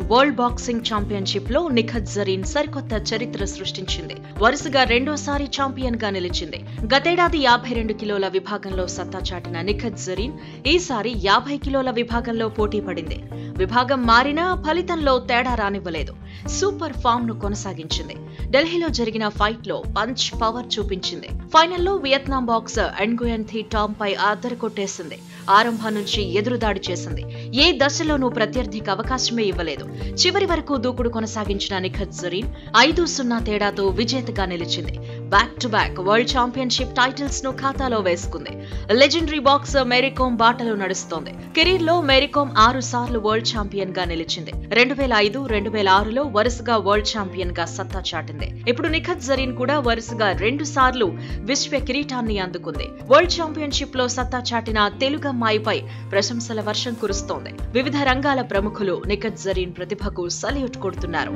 world boxing championship లో నిఖత్ జరీన్ సరికొత్త చరిత్ర సృష్టించింది వరుసగా రెండోసారి ఛాంపియన్ గా నిలిచింది గతేడాది యాభై రెండు కిలోల విభాగంలో సత్తా చాటిన నిఖత్ జరీన్ ఈసారి యాభై కిలోల విభాగంలో పోటీ పడింది విభాగం మారినా ఫలితంలో తేడా రానివ్వలేదు సూపర్ ఫామ్ ను కొనసాగించింది ఢిల్లీలో జరిగిన ఫైట్ లో పంచ్ పవర్ చూపించింది ఫైనల్లో Vietnam boxer Nguyen Thi Tam పై ఆద్దరు కొట్టేసింది ఆరంభం నుంచి ఎదురుదాడి చేసింది ఏ దశలోనూ ప్రత్యర్థికి అవకాశమే ఇవ్వలేదు చివరి వరకు దూకుడు కొనసాగించిన నిఖత్ జరీన్ ఐదు సున్నా తేడాతో విజేతగా నిలిచింది back to back world championship titles ను ఖాతాలో వేసుకుంది లెజెండరీ బాక్సర్ మేరీకోమ్ బాటలో నడుస్తోంది కెరీర్ లో మేరీకోమ్ ఆరు సార్లు వరల్డ్ ఛాంపియన్ గా నిలిచింది రెండు వేల ఐదు రెండు వేల ఆరులో వరుసగా వరల్డ్ ఛాంపియన్ గా సత్తా చాటింది ఇప్పుడు నిఖత్ జరీన్ కూడా వరుసగా రెండు సార్లు విశ్వ కిరీటాన్ని అందుకుంది వరల్డ్ ఛాంపియన్షిప్ లో సత్తా చాటిన తెలుగమ్మాయిపై ప్రశంసల వర్షం కురుస్తోంది వివిధ రంగాల ప్రముఖులు నిఖత్ జరీన్ ప్రతిభకు సల్యూట్ కొడుతున్నారు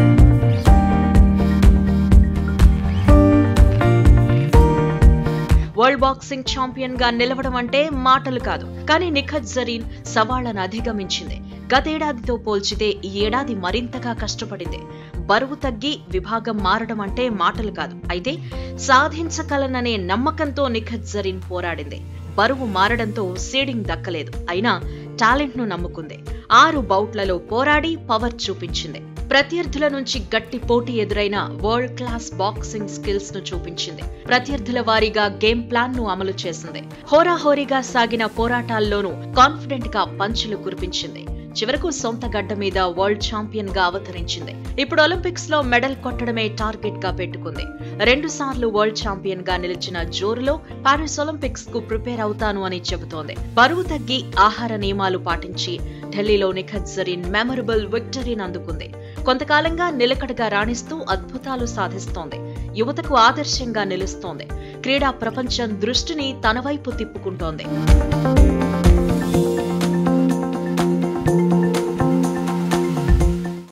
వరల్డ్ బాక్సింగ్ ఛాంపియన్ గా నిలవడం అంటే మాటలు కాదు కానీ నిఖత్ జరీన్ సవాళ్లను అధిగమించింది గతేడాదితో పోల్చితే ఈ ఏడాది మరింతగా కష్టపడింది బరువు తగ్గి విభాగం మారడం అంటే మాటలు కాదు అయితే సాధించగలననే నమ్మకంతో నిఖత్ జరీన్ పోరాడింది బరువు మారడంతో సీడింగ్ దక్కలేదు అయినా టాలెంట్ ను నమ్ముకుంది ఆరు బౌట్లలో పోరాడి పవర్ చూపించింది ప్రత్యర్థుల నుంచి గట్టి పోటీ ఎదురైన వరల్డ్ క్లాస్ బాక్సింగ్ స్కిల్స్ ను చూపించింది ప్రత్యర్థుల వారీగా గేమ్ ప్లాన్ ను అమలు చేసింది హోరాహోరీగా సాగిన పోరాటాల్లోనూ కాన్ఫిడెంట్ గా పంచులు కురిపించింది చివరకు సొంత గడ్డ మీద వరల్డ్ ఛాంపియన్ గా అవతరించింది ఇప్పుడు ఒలింపిక్స్ లో మెడల్ కొట్టడమే టార్గెట్ గా పెట్టుకుంది రెండు సార్లు వరల్డ్ ఛాంపియన్ గా నిలిచిన జోరులో పారిస్ ఒలింపిక్స్ కు ప్రిపేర్ అవుతాను అని చెబుతోంది బరువు తగ్గి ఆహార నియమాలు పాటించి ఢిల్లీలో నిఖత్ జరీన్ మెమరబుల్ విక్టరీని అందుకుంది కొంతకాలంగా నిలకడగా రాణిస్తూ అద్భుతాలు సాధిస్తోంది యువతకు ఆదర్శంగా నిలుస్తోంది క్రీడా ప్రపంచం దృష్టిని తన వైపు తిప్పుకుంటోంది